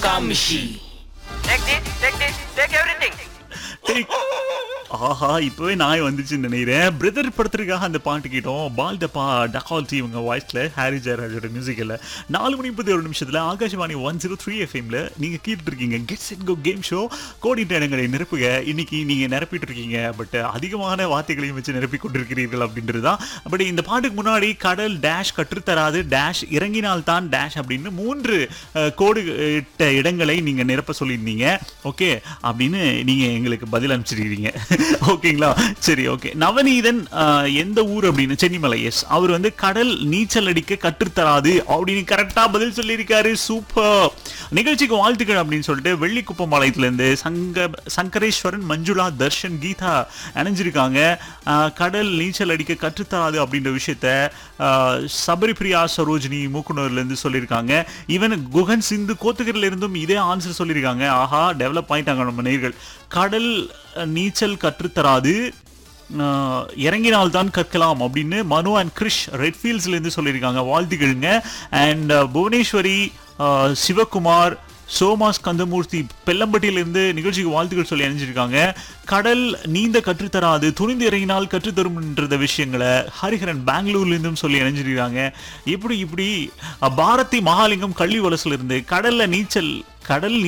Kamishi. Take this, take this, take everything. Take- ஆஹா இப்பவே நாய் வந்துச்சுன்னு நினைக்கிறேன் பிரதர் படத்திற்காக அந்த பாட்டு கேட்டோம் பால் டப்பா டகால்டி இவங்க வாய்ஸ்ல ஹாரி ஜெயராஜோட மியூசிக்கில் நாலு மணி முப்பத்தி ஒரு நிமிஷத்துல ஆகாஷவாணி ஒன் ஜீரோ த்ரீ எஃப்எம்ல நீங்க கேட்டுட்டு இருக்கீங்க gets and go game show கோடிட்ட இடங்களை நிரப்புக இன்னைக்கு நீங்க நிரப்பிட்டு இருக்கீங்க பட் அதிகமான வார்த்தைகளையும் வச்சு நிரப்பி கொண்டிருக்கிறீர்கள் அப்படின்றது தான் பட் இந்த பாட்டுக்கு முன்னாடி கடல் டேஷ் கற்றுத்தராது டேஷ் இறங்கினால் தான் டேஷ் அப்படின்னு மூன்று அஹ், கோடு இட்ட இடங்களை நீங்க நிரப்ப சொல்லியிருந்தீங்க ஓகே அப்படின்னு நீங்க எங்களுக்கு பதில் அனுப்பிச்சிருக்கீங்க ஓகேங்களா சரி ஓகே நவநீதன் அஹ், எந்த ஊர் அப்படின்னு சென்னிமலை எஸ் அவர் வந்து கடல் நீச்சல் அடிக்க கற்றுத்தராது அப்படின்னு கரெக்டா பதில் சொல்லியிருக்காரு சூப்பர் நிகழ்ச்சிக்கு வாழ்த்துக்கள் அப்படின்னு சொல்லிட்டு வெள்ளிக்குப்பம் பாளையத்துல இருந்து சங்க சங்கரேஸ்வரன் மஞ்சுளா தர்ஷன் கீதா இணைஞ்சிருக்காங்க அஹ், கடல் நீச்சல் அடிக்க கற்றுத்தராது அப்படின்ற விஷயத்த அஹ், சபரிபிரியா சரோஜினி மூக்குனூர்ல இருந்து சொல்லியிருக்காங்க ஈவன் குகன் சிந்து கோத்தகிரில இருந்தும் இதே ஆன்சர் சொல்லியிருக்காங்க ஆஹா டெவலப் ஆயிட்டாங்க நம்ம நேர்கள் கடல் அஹ், நீச்சல் கற்றுத்தராது ஆஹ், இறங்கினால்தான் கற்கலாம் அப்படின்னு மனு அண்ட் கிரிஷ் ரெட்ஃபீல்ட்ஸ்ல இருந்து சொல்லியிருக்காங்க வாழ்த்துக்களுங்க அண்ட் புவனேஸ்வரி ஆஹ், சிவகுமார் சோமாஸ் கந்தமூர்த்தி பெல்லம்பட்டியிலிருந்து நிகழ்ச்சிக்கு வாழ்த்துக்கள் சொல்லி அணிஞ்சிருக்காங்க கடல் நீந்த கற்றுத்தராது துணிந்து இறங்கினால் கற்றுத்தரும்ன்ற விஷயங்களை ஹரிஹரன் பெங்களூர்ல இருந்தும் சொல்லி இணைஞ்சிருக்காங்க இப்படி இப்படி அஹ், பாரதி மகாலிங்கம் கள்ளி வலசுல இருந்து கடல்ல நீச்சல் கடல்